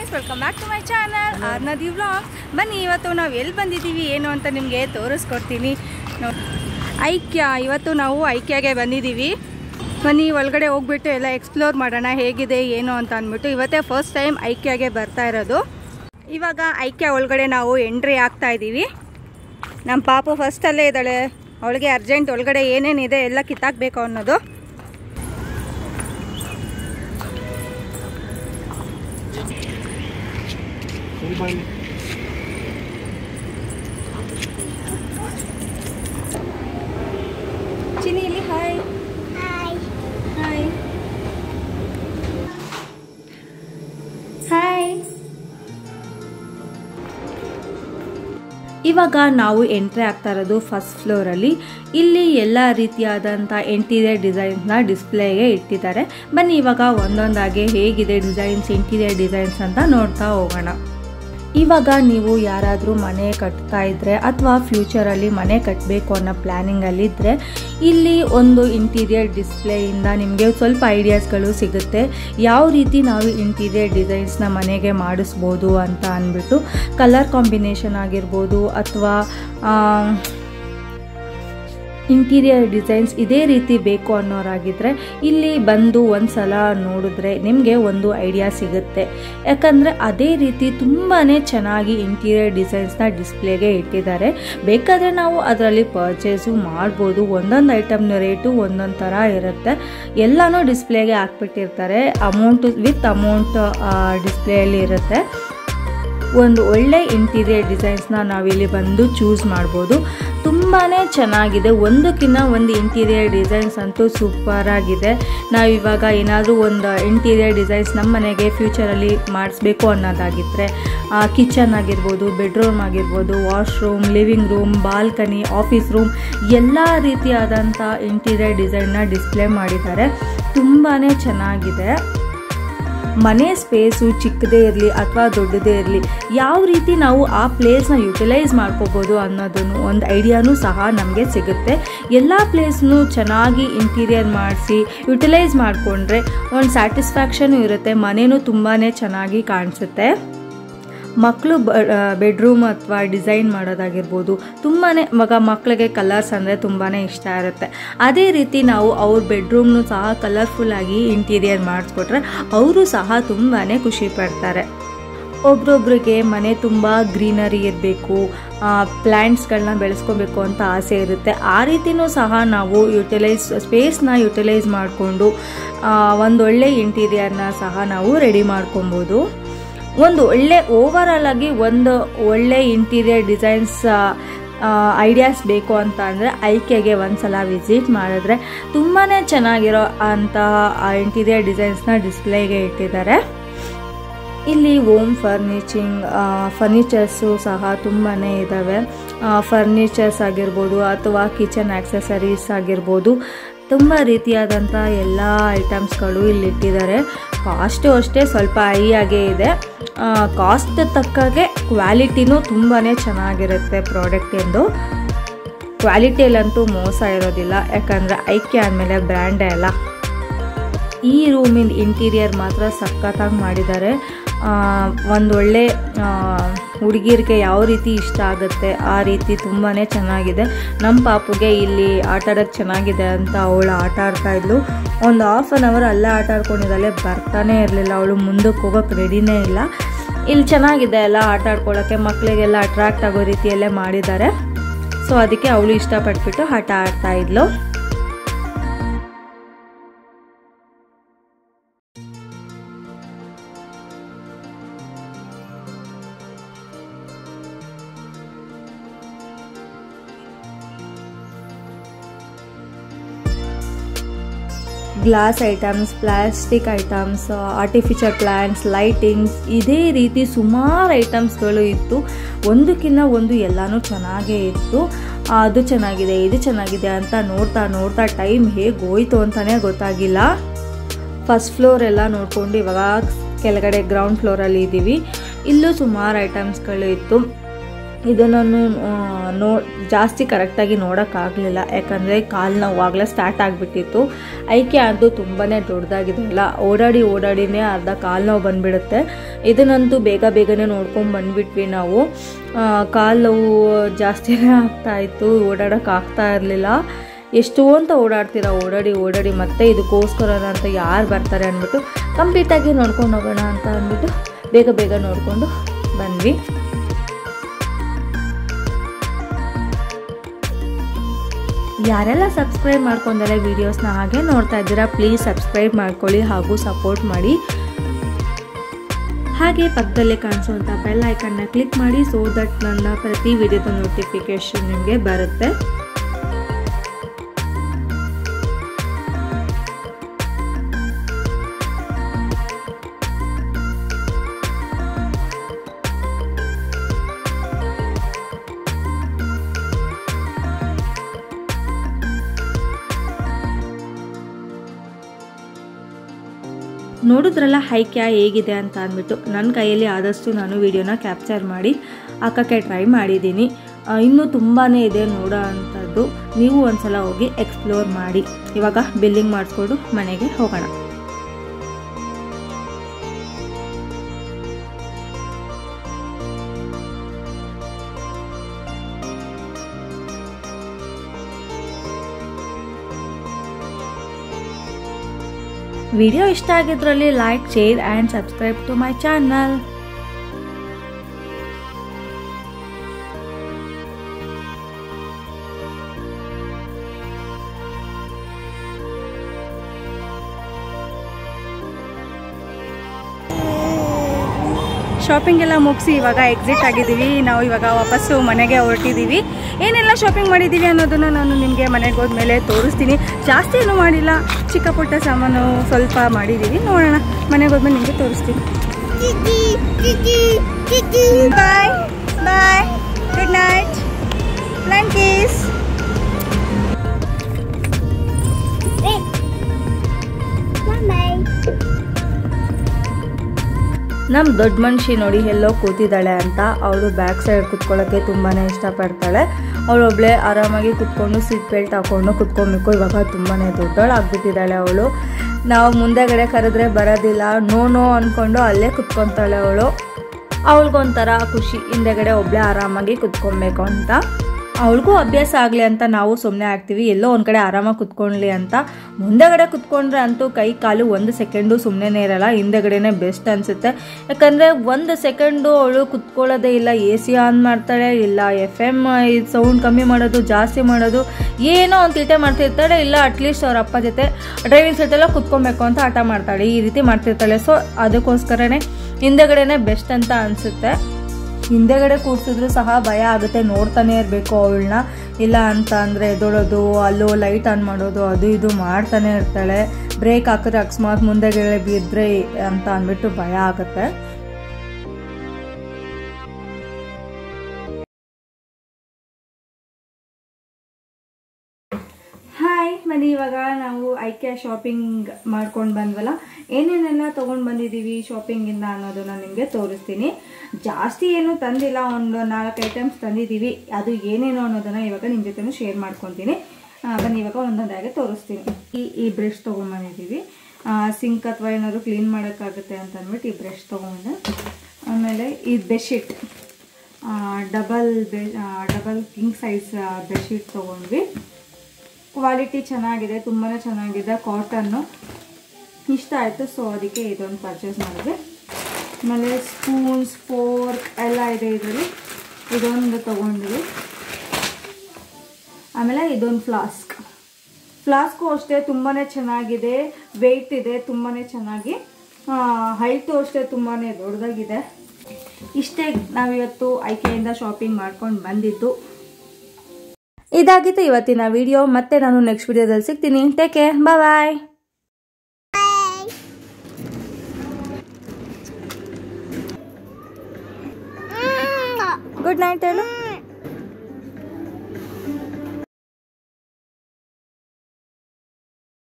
guys welcome back to my channel ಆರ್ನದಿ vlog ಬನ್ನಿ ಇವತ್ತು ನಾವು ಎಲ್ಲಿ ಬಂದಿದ್ದೀವಿ ಏನು ಅಂತ ನಿಮಗೆ ತೋರಿಸ್ಕೊಡ್ತೀನಿ ನೋಡಿ ಐಕ್ಯ ಇವತ್ತು ನಾವು ಐಕ್ಯಗೆ ಬಂದಿದ್ದೀವಿ ಬನ್ನಿ ಒಳಗಡೆ ಹೋಗ್ಬಿಟ್ಟು ಎಲ್ಲ ಎಕ್ಸ್ಪ್ಲೋರ್ ಮಾಡೋಣ ಹೇಗಿದೆ ಏನು ಅಂತ ಅಂದ್ಬಿಟ್ಟು ಇವತ್ತೇ ಫಸ್ಟ್ ಟೈಮ್ ಐಕ್ಯಗೆ ಬರ್ತಾ ಇರೋದು ಇವಾಗ ಐಕ್ಯ ಒಳಗಡೆ ನಾವು ಎಂಟ್ರಿ ಆಗ್ತಾ ಇದ್ದೀವಿ ನಮ್ಮ ಪಾಪು ಫಸ್ಟಲ್ಲೇ ಇದ್ದಾಳೆ ಅವಳಿಗೆ ಅರ್ಜೆಂಟ್ ಒಳಗಡೆ ಏನೇನಿದೆ ಎಲ್ಲ ಕಿತ್ತಾಕ್ಬೇಕು ಅನ್ನೋದು ಚಿನಿ ಇಲ್ಲಿ ಹಾಯ್ ಹಾಯ್ ಹಾಯ್ ಇವಾಗ ನಾವು ಎಂಟ್ರಿ ಆಗ್ತಾ ಇರೋದು ಫಸ್ಟ್ ಫ್ಲೋರಲ್ಲಿ ಇಲ್ಲಿ ಎಲ್ಲ ರೀತಿಯಾದಂಥ ಇಂಟೀರಿಯರ್ ಡಿಸೈನ್ಸ್ನ ಡಿಸ್ಪ್ಲೇಗೆ ಇಟ್ಟಿದ್ದಾರೆ ಬನ್ನಿ ಇವಾಗ ಒಂದೊಂದಾಗಿ ಹೇಗಿದೆ ಡಿಸೈನ್ಸ್ ಇಂಟೀರಿಯರ್ ಡಿಸೈನ್ಸ್ ಅಂತ ನೋಡ್ತಾ ಹೋಗೋಣ ಇವಾಗ ನೀವು ಯಾರಾದರೂ ಮನೆ ಕಟ್ತಾ ಇದ್ರೆ ಅಥವಾ ಫ್ಯೂಚರಲ್ಲಿ ಮನೆ ಕಟ್ಟಬೇಕು ಅನ್ನೋ ಪ್ಲ್ಯಾನಿಂಗಲ್ಲಿದ್ದರೆ ಇಲ್ಲಿ ಒಂದು ಇಂಟೀರಿಯರ್ ಡಿಸ್ಪ್ಲೇಯಿಂದ ನಿಮಗೆ ಸ್ವಲ್ಪ ಐಡಿಯಾಸ್ಗಳು ಸಿಗುತ್ತೆ ಯಾವ ರೀತಿ ನಾವು ಇಂಟೀರಿಯರ್ ಡಿಸೈನ್ಸ್ನ ಮನೆಗೆ ಮಾಡಿಸ್ಬೋದು ಅಂತ ಅಂದ್ಬಿಟ್ಟು ಕಲರ್ ಕಾಂಬಿನೇಷನ್ ಆಗಿರ್ಬೋದು ಅಥವಾ ಇಂಟೀರಿಯರ್ ಡಿಸೈನ್ಸ್ ಇದೇ ರೀತಿ ಬೇಕು ಅನ್ನೋರಾಗಿದ್ದರೆ ಇಲ್ಲಿ ಬಂದು ಒಂದು ಸಲ ನೋಡಿದ್ರೆ ನಿಮಗೆ ಒಂದು ಐಡಿಯಾ ಸಿಗುತ್ತೆ ಯಾಕಂದರೆ ಅದೇ ರೀತಿ ತುಂಬಾ ಚೆನ್ನಾಗಿ ಇಂಟೀರಿಯರ್ ಡಿಸೈನ್ಸ್ನ ಡಿಸ್ಪ್ಲೇಗೆ ಇಟ್ಟಿದ್ದಾರೆ ಬೇಕಾದರೆ ನಾವು ಅದರಲ್ಲಿ ಪರ್ಚೇಸು ಮಾಡ್ಬೋದು ಒಂದೊಂದು ಐಟಮ್ನ ರೇಟು ಒಂದೊಂದು ಥರ ಇರುತ್ತೆ ಎಲ್ಲನೂ ಡಿಸ್ಪ್ಲೇಗೆ ಹಾಕ್ಬಿಟ್ಟಿರ್ತಾರೆ ಅಮೌಂಟು ವಿತ್ ಅಮೌಂಟ್ ಡಿಸ್ಪ್ಲೇಯಲ್ಲಿ ಇರುತ್ತೆ ಒಂದು ಒಳ್ಳೆ ಇಂಟೀರಿಯರ್ ಡಿಸೈನ್ಸ್ನ ನಾವಿಲ್ಲಿ ಬಂದು ಚೂಸ್ ಮಾಡ್ಬೋದು ತುಂಬಾ ಚೆನ್ನಾಗಿದೆ ಒಂದಕ್ಕಿಂತ ಒಂದು ಇಂಟೀರಿಯರ್ ಡಿಸೈನ್ಸ್ ಅಂತೂ ಸೂಪರ್ ಆಗಿದೆ ನಾವಿವಾಗ ಏನಾದರೂ ಒಂದು ಇಂಟೀರಿಯರ್ ಡಿಸೈನ್ಸ್ ನಮ್ಮ ಮನೆಗೆ ಫ್ಯೂಚರಲ್ಲಿ ಮಾಡಿಸ್ಬೇಕು ಅನ್ನೋದಾಗಿದ್ದರೆ ಕಿಚನ್ ಆಗಿರ್ಬೋದು ಬೆಡ್ರೂಮ್ ಆಗಿರ್ಬೋದು washroom living room balcony office room ಎಲ್ಲ ರೀತಿಯಾದಂಥ ಇಂಟೀರಿಯರ್ ಡಿಸೈನ್ನ ಡಿಸ್ಪ್ಲೇ ಮಾಡಿದ್ದಾರೆ ತುಂಬಾ ಚೆನ್ನಾಗಿದೆ ಮನೆ ಸ್ಪೇಸು ಚಿಕ್ಕದೇ ಇರಲಿ ಅಥವಾ ದೊಡ್ಡದೇ ಇರಲಿ ಯಾವ ರೀತಿ ನಾವು ಆ ಪ್ಲೇಸ್ನ ಯುಟಿಲೈಸ್ ಮಾಡ್ಕೋಬೋದು ಅನ್ನೋದನ್ನು ಒಂದು ಐಡಿಯಾನೂ ಸಹ ನಮಗೆ ಸಿಗುತ್ತೆ ಎಲ್ಲ ಪ್ಲೇಸ್ನು ಚೆನ್ನಾಗಿ ಇಂಟೀರಿಯರ್ ಮಾಡಿಸಿ ಯುಟಿಲೈಸ್ ಮಾಡಿಕೊಂಡ್ರೆ ಒಂದು ಸ್ಯಾಟಿಸ್ಫ್ಯಾಕ್ಷನು ಇರುತ್ತೆ ಮನೇನೂ ತುಂಬಾ ಚೆನ್ನಾಗಿ ಕಾಣಿಸುತ್ತೆ ಮಕ್ಕಳು ಬೆಡ್ರೂಮ್ ಅಥವಾ ಡಿಸೈನ್ ಮಾಡೋದಾಗಿರ್ಬೋದು ತುಂಬಾ ಮಗ ಮಕ್ಕಳಿಗೆ ಕಲರ್ಸ್ ಅಂದರೆ ತುಂಬಾ ಇಷ್ಟ ಇರುತ್ತೆ ಅದೇ ರೀತಿ ನಾವು ಅವ್ರ ಬೆಡ್ರೂಮ್ನು ಸಹ ಕಲರ್ಫುಲ್ಲಾಗಿ ಇಂಟೀರಿಯರ್ ಮಾಡಿಸ್ಕೊಟ್ರೆ ಅವರು ಸಹ ತುಂಬಾ ಖುಷಿ ಪಡ್ತಾರೆ ಒಬ್ರೊಬ್ರಿಗೆ ಮನೆ ತುಂಬ ಗ್ರೀನರಿ ಇರಬೇಕು ಪ್ಲ್ಯಾಂಟ್ಸ್ಗಳನ್ನ ಬೆಳೆಸ್ಕೋಬೇಕು ಅಂತ ಆಸೆ ಇರುತ್ತೆ ಆ ರೀತಿನೂ ಸಹ ನಾವು ಯುಟಿಲೈಸ್ ಸ್ಪೇಸ್ನ ಯುಟಿಲೈಸ್ ಮಾಡಿಕೊಂಡು ಒಂದೊಳ್ಳೆ ಇಂಟೀರಿಯರ್ನ ಸಹ ನಾವು ರೆಡಿ ಮಾಡ್ಕೊಬೋದು ಒಂದು ಒಳ್ಳೆ ಓವರಾಲ್ ಆಗಿ ಒಂದು ಒಳ್ಳೆ ಇಂಟೀರಿಯರ್ ಡಿಸೈನ್ಸ್ ಐಡಿಯಾಸ್ ಬೇಕು ಅಂತ ಅಂದರೆ ಐಕೆಗೆ ಒಂದ್ಸಲ ವಿಸಿಟ್ ಮಾಡಿದ್ರೆ ತುಂಬಾ ಚೆನ್ನಾಗಿರೋ ಅಂತಹ ಇಂಟೀರಿಯರ್ ಡಿಸೈನ್ಸ್ನ ಡಿಸ್ಪ್ಲೇಗೆ ಇಟ್ಟಿದ್ದಾರೆ ಇಲ್ಲಿ ಓಮ್ ಫರ್ನಿಚಿಂಗ್ ಫರ್ನಿಚರ್ಸು ಸಹ ತುಂಬಾ ಇದ್ದಾವೆ ಫರ್ನಿಚರ್ಸ್ ಆಗಿರ್ಬೋದು ಅಥವಾ ಕಿಚನ್ ಆಕ್ಸೆಸರೀಸ್ ಆಗಿರ್ಬೋದು ತುಂಬ ರೀತಿಯಾದಂಥ ಎಲ್ಲ ಐಟಮ್ಸ್ಗಳು ಇಲ್ಲಿ ಇಟ್ಟಿದ್ದಾರೆ ಕಾಸ್ಟು ಅಷ್ಟೇ ಸ್ವಲ್ಪ ಹೈ ಆಗೇ ಇದೆ ಕಾಸ್ಟ್ ತಕ್ಕಾಗೆ ಕ್ವಾಲಿಟಿನೂ ತುಂಬಾ ಚೆನ್ನಾಗಿರುತ್ತೆ ಪ್ರಾಡಕ್ಟ್ ಎಂದು ಕ್ವಾಲಿಟಿಯಲ್ಲಂತೂ ಮೋಸ ಇರೋದಿಲ್ಲ ಯಾಕಂದರೆ ಐಕ್ಯ ಆದಮೇಲೆ ಬ್ರ್ಯಾಂಡೇ ಅಲ್ಲ ಈ ರೂಮಿನ ಇಂಟೀರಿಯರ್ ಮಾತ್ರ ಸಖತ್ತಾಗಿ ಮಾಡಿದ್ದಾರೆ ಒಂದೊಳ್ಳೆ ಹುಡುಗಿರಿಗೆ ಯಾವ ರೀತಿ ಇಷ್ಟ ಆಗುತ್ತೆ ಆ ರೀತಿ ತುಂಬಾ ಚೆನ್ನಾಗಿದೆ ನಮ್ಮ ಪಾಪುಗೆ ಇಲ್ಲಿ ಆಟ ಆಡೋಕ್ಕೆ ಚೆನ್ನಾಗಿದೆ ಅಂತ ಅವಳು ಆಟ ಆಡ್ತಾ ಇದ್ಲು ಒಂದು ಹಾಫ್ ಆನ್ ಅವರ್ ಅಲ್ಲೇ ಆಟ ಆಡ್ಕೊಂಡಿದ್ದಾಳೆ ಬರ್ತಾನೆ ಇರಲಿಲ್ಲ ಅವಳು ಮುಂದಕ್ಕೆ ಹೋಗೋಕ್ಕೆ ರೆಡಿನೇ ಇಲ್ಲ ಇಲ್ಲಿ ಚೆನ್ನಾಗಿದೆ ಎಲ್ಲ ಆಟ ಆಡ್ಕೊಳ್ಳೋಕ್ಕೆ ಮಕ್ಕಳಿಗೆಲ್ಲ ಅಟ್ರಾಕ್ಟ್ ಆಗೋ ರೀತಿಯಲ್ಲೇ ಮಾಡಿದ್ದಾರೆ ಸೊ ಅದಕ್ಕೆ ಅವಳು ಇಷ್ಟಪಟ್ಬಿಟ್ಟು ಆಟ ಆಡ್ತಾ ಇದ್ಲು glass items plastic items artificial plants lightings ಇದೇ ರೀತಿ ಸುಮಾರು ಐಟಮ್ಸ್ಗಳು ಇತ್ತು ಒಂದಕ್ಕಿಂತ ಒಂದು ಎಲ್ಲನೂ ಚೆನ್ನಾಗೇ ಇತ್ತು ಅದು ಚೆನ್ನಾಗಿದೆ ಇದು ಚೆನ್ನಾಗಿದೆ ಅಂತ ನೋಡ್ತಾ ನೋಡ್ತಾ ಟೈಮ್ ಹೇಗೆ ಹೋಯ್ತು ಅಂತಲೇ ಗೊತ್ತಾಗಿಲ್ಲ ಫಸ್ಟ್ ಫ್ಲೋರ್ ಎಲ್ಲ ನೋಡಿಕೊಂಡು ಇವಾಗ ಕೆಳಗಡೆ ಗ್ರೌಂಡ್ ಫ್ಲೋರಲ್ಲಿ ಇದ್ದೀವಿ ಇಲ್ಲೂ ಸುಮಾರು ಐಟಮ್ಸ್ಗಳು ಇತ್ತು ಇದನ್ನು ನೋ ಜಾಸ್ತಿ ಕರೆಕ್ಟಾಗಿ ನೋಡೋಕ್ಕಾಗಲಿಲ್ಲ ಯಾಕಂದರೆ ಕಾಲು ನೋವು ಆಗಲೇ ಸ್ಟಾರ್ಟ್ ಆಗಿಬಿಟ್ಟಿತ್ತು ಐಕೆ ಅದು ತುಂಬಾ ದೊಡ್ಡದಾಗಿದೆ ಅಲ್ಲ ಓಡಾಡಿ ಓಡಾಡಿನೇ ಅರ್ಧ ಕಾಲು ನೋವು ಬಂದುಬಿಡುತ್ತೆ ಇದನ್ನಂತೂ ಬೇಗ ಬೇಗನೆ ನೋಡ್ಕೊಂಡು ಬಂದುಬಿಟ್ವಿ ನಾವು ಕಾಲು ನೋವು ಜಾಸ್ತಿನೇ ಆಗ್ತಾಯಿತ್ತು ಓಡಾಡೋಕೆ ಆಗ್ತಾ ಇರಲಿಲ್ಲ ಎಷ್ಟು ಅಂತ ಓಡಾಡ್ತೀರಾ ಓಡಾಡಿ ಓಡಾಡಿ ಮತ್ತೆ ಇದಕ್ಕೋಸ್ಕರ ಅಂತ ಯಾರು ಬರ್ತಾರೆ ಅಂದ್ಬಿಟ್ಟು ಕಂಪ್ಲೀಟಾಗಿ ನೋಡ್ಕೊಂಡು ಹೋಗೋಣ ಅಂತ ಅಂದ್ಬಿಟ್ಟು ಬೇಗ ಬೇಗ ನೋಡಿಕೊಂಡು ಬಂದ್ವಿ ಯಾರೆಲ್ಲ ಸಬ್ಸ್ಕ್ರೈಬ್ ಮಾಡ್ಕೊಂಡರೆ ವೀಡಿಯೋಸ್ನ ಹಾಗೆ ನೋಡ್ತಾ ಇದ್ದೀರಾ ಪ್ಲೀಸ್ ಸಬ್ಸ್ಕ್ರೈಬ್ ಮಾಡ್ಕೊಳ್ಳಿ ಹಾಗೂ ಸಪೋರ್ಟ್ ಮಾಡಿ ಹಾಗೆ ಪಕ್ಕದಲ್ಲೇ ಕಾಣಿಸುವಂಥ ಬೆಲ್ ಐಕನ್ನ ಕ್ಲಿಕ್ ಮಾಡಿ ಸೋ ದಟ್ ನನ್ನ ಪ್ರತಿ ವಿಡಿಯೋದ ನೋಟಿಫಿಕೇಶನ್ ನಿಮಗೆ ಬರುತ್ತೆ ನೋಡಿದ್ರಲ್ಲ ಹೈಕ್ಯಾ ಹೇಗಿದೆ ಅಂತ ಅಂದ್ಬಿಟ್ಟು ನನ್ನ ಕೈಯಲ್ಲಿ ಆದಷ್ಟು ನಾನು ವಿಡಿಯೋನ ಕ್ಯಾಪ್ಚರ್ ಮಾಡಿ ಹಾಕೋಕ್ಕೆ ಟ್ರೈ ಮಾಡಿದ್ದೀನಿ ಇನ್ನೂ ತುಂಬಾ ಇದೆ ನೋಡೋ ಅಂಥದ್ದು ನೀವು ಒಂದ್ಸಲ ಹೋಗಿ ಎಕ್ಸ್ಪ್ಲೋರ್ ಮಾಡಿ ಇವಾಗ ಬಿಲ್ಲಿಂಗ್ ಮಾಡಿಸ್ಕೊಂಡು ಮನೆಗೆ ಹೋಗೋಣ ವಿಡಿಯೋ ಇಷ್ಟ ಆಗಿದ್ರಲ್ಲಿ like share and subscribe to my channel shopping ಎಲ್ಲ ಮುಗಿಸಿ ಇವಾಗ ಎಕ್ಸಿಟ್ ಆಗಿದ್ದೀವಿ ನಾವು ಇವಾಗ ವಾಪಸ್ಸು ಮನೆಗೆ ಹೊರಟಿದ್ದೀವಿ ಏನೆಲ್ಲ ಶಾಪಿಂಗ್ ಮಾಡಿದ್ದೀವಿ ಅನ್ನೋದನ್ನು ನಾನು ನಿಮಗೆ ಮನೆಗೆ ಹೋದ್ಮೇಲೆ ತೋರಿಸ್ತೀನಿ ಜಾಸ್ತಿ ಏನೂ ಮಾಡಿಲ್ಲ ಚಿಕ್ಕ ಪುಟ್ಟ ಸಾಮಾನು ಸ್ವಲ್ಪ ಮಾಡಿದ್ದೀವಿ ನೋಡೋಣ ಮನೆಗೆ ಹೋದ್ಮೇಲೆ ನಿಮಗೆ ತೋರಿಸ್ತೀನಿ ಬಾಯ್ ಬಾಯ್ ಗುಡ್ ನೈಟ್ ಲಂಕೀಸ್ ನಮ್ಮ ದೊಡ್ಡ ಮನುಷ್ಯ ನೋಡಿ ಎಲ್ಲೋ ಕೂತಿದ್ದಾಳೆ ಅಂತ ಅವಳು ಬ್ಯಾಕ್ ಸೈಡ್ ಕುತ್ಕೊಳ್ಳೋಕ್ಕೆ ತುಂಬಾ ಇಷ್ಟಪಡ್ತಾಳೆ ಅವಳೊಬ್ಳೆ ಆರಾಮಾಗಿ ಕುತ್ಕೊಂಡು ಸೀಟ್ ಬೆಲ್ಟ್ ಹಾಕೊಂಡು ಕುತ್ಕೊಬೇಕು ಇವಾಗ ತುಂಬಾ ದೊಡ್ಡವಳಾಗ್ಬಿಟ್ಟಿದ್ದಾಳೆ ಅವಳು ನಾವು ಮುಂದೆಗಡೆ ಕರೆದ್ರೆ ಬರೋದಿಲ್ಲ ನೋ ನೋ ಅಂದ್ಕೊಂಡು ಅಲ್ಲೇ ಕುತ್ಕೊತಾಳೆ ಅವಳು ಅವಳಿಗೊಂಥರ ಖುಷಿ ಹಿಂದೆಗಡೆ ಒಬ್ಳೆ ಆರಾಮಾಗಿ ಕುತ್ಕೊಬೇಕು ಅಂತ ಅವಳಿಗೂ ಅಭ್ಯಾಸ ಆಗಲಿ ಅಂತ ನಾವು ಸುಮ್ಮನೆ ಆಗ್ತೀವಿ ಎಲ್ಲೋ ಒಂದು ಕಡೆ ಆರಾಮಾಗಿ ಕುತ್ಕೊಳ್ಳಿ ಅಂತ ಮುಂದೆಗಡೆ ಕುತ್ಕೊಂಡ್ರೆ ಅಂತೂ ಕೈ ಕಾಲು ಒಂದು ಸೆಕೆಂಡು ಸುಮ್ಮನೆ ಇರಲ್ಲ ಹಿಂದೆಗಡೆನೇ ಬೆಸ್ಟ್ ಅನಿಸುತ್ತೆ ಯಾಕಂದರೆ ಒಂದು ಸೆಕೆಂಡು ಅವಳು ಕುತ್ಕೊಳ್ಳೋದೇ ಇಲ್ಲ ಎ ಸಿ ಆನ್ ಮಾಡ್ತಾಳೆ ಇಲ್ಲ ಎಫ್ ಎಮ್ ಸೌಂಡ್ ಕಮ್ಮಿ ಮಾಡೋದು ಜಾಸ್ತಿ ಮಾಡೋದು ಏನೋ ಒಂದು ತೀಟೆ ಮಾಡ್ತಿರ್ತಾಳೆ ಇಲ್ಲ ಅಟ್ಲೀಸ್ಟ್ ಅವ್ರ ಅಪ್ಪ ಜೊತೆ ಡ್ರೈವಿಂಗ್ ಸೀಟೆಲ್ಲ ಕುತ್ಕೊಬೇಕು ಅಂತ ಆಟ ಮಾಡ್ತಾಳೆ ಈ ರೀತಿ ಮಾಡ್ತಿರ್ತಾಳೆ ಸೊ ಅದಕ್ಕೋಸ್ಕರನೇ ಹಿಂದೆಗಡೆನೇ ಬೆಸ್ಟ್ ಅಂತ ಅನಿಸುತ್ತೆ ಹಿಂದೆಗಡೆ ಕೂರ್ಸಿದ್ರು ಸಹ ಭಯ ಆಗುತ್ತೆ ನೋಡ್ತಾನೆ ಇರಬೇಕು ಅವಳನ್ನ ಇಲ್ಲ ಅಂತ ಅಂದರೆ ಎದೊಳೋದು ಅಲ್ಲೋ ಲೈಟ್ ಆನ್ ಮಾಡೋದು ಅದು ಇದು ಮಾಡ್ತಾನೆ ಇರ್ತಾಳೆ ಬ್ರೇಕ್ ಹಾಕಿದ್ರೆ ಅಕಸ್ಮಾತ್ ಮುಂದೆಗಡೆ ಬಿದ್ದರೆ ಅಂತ ಅಂದ್ಬಿಟ್ಟು ಭಯ ಆಗುತ್ತೆ ಹಾಯ್ ಮನೆ ಇವಾಗ ನಾವು ಐಕ್ಯ ಶಾಪಿಂಗ್ ಮಾಡ್ಕೊಂಡು ಬಂದ್ವಲ್ಲ ಏನೇನೆಲ್ಲ ತೊಗೊಂಡು ಬಂದಿದ್ದೀವಿ ಶಾಪಿಂಗಿಂದ ಅನ್ನೋದನ್ನ ನಿಮಗೆ ತೋರಿಸ್ತೀನಿ ಜಾಸ್ತಿ ಏನು ತಂದಿಲ್ಲ ಒಂದು ನಾಲ್ಕು ಐಟಮ್ಸ್ ತಂದಿದ್ದೀವಿ ಅದು ಏನೇನು ಅನ್ನೋದನ್ನ ಇವಾಗ ನಿಮ್ಮ ಜೊತೆ ಶೇರ್ ಮಾಡ್ಕೊತೀನಿ ಆ, ಬನ್ನಿ ಇವಾಗ ಒಂದೊಂದಾಗಿ ತೋರಿಸ್ತೀನಿ ಈ ಈ ಬ್ರಷ್ ತೊಗೊಂಬಂದಿದ್ದೀವಿ ಸಿಂಕ್ ಅಥವಾ ಏನಾದ್ರು ಕ್ಲೀನ್ ಮಾಡೋಕ್ಕಾಗುತ್ತೆ ಅಂತ ಅಂದ್ಬಿಟ್ಟು ಈ ಬ್ರಷ್ ತೊಗೊಂಡೆ ಆಮೇಲೆ ಈ ಬೆಡ್ಶೀಟ್ ಡಬಲ್ ಬೆ ಡಬಲ್ ಕಿಂಗ್ ಸೈಜ್ ಬೆಡ್ಶೀಟ್ ತೊಗೊಂಡ್ವಿ ಕ್ವಾಲಿಟಿ ಚೆನ್ನಾಗಿದೆ ತುಂಬಾ ಚೆನ್ನಾಗಿದೆ ಕಾಟನ್ನು ಇಷ್ಟ ಆಯಿತು ಸೊ ಅದಕ್ಕೆ ಇದೊಂದು ಪರ್ಚೇಸ್ ಮಾಡಿದ್ವಿ ಆಮೇಲೆ ಸ್ಪೂನ್ಸ್ ಫೋರ್ಕ್ ಎಲ್ಲ ಇದೆ ಇದರಲ್ಲಿ ಇದೊಂದು ತೊಗೊಂಡ್ವಿ ಆಮೇಲೆ ಇದೊಂದು ಫ್ಲಾಸ್ಕ್ ಫ್ಲಾಸ್ಕು ಅಷ್ಟೇ ತುಂಬಾ ಚೆನ್ನಾಗಿದೆ ವೆಯ್ಟ್ ಇದೆ ತುಂಬಾ ಚೆನ್ನಾಗಿ ಹೈಟು ಅಷ್ಟೇ ತುಂಬಾ ದೊಡ್ಡದಾಗಿದೆ ಇಷ್ಟೇ ನಾವಿವತ್ತು ಆಯ್ಕೆಯಿಂದ ಶಾಪಿಂಗ್ ಮಾಡ್ಕೊಂಡು ಬಂದಿದ್ದು ಇದಾಗಿತ್ತು ಇವತ್ತಿನ ವಿಡಿಯೋ ಮತ್ತೆ ನಾನು ನೆಕ್ಸ್ಟ್ ವಿಡಿಯೋದಲ್ಲಿ ಸಿಗ್ತೀನಿ take care bye good night ಹೇಳು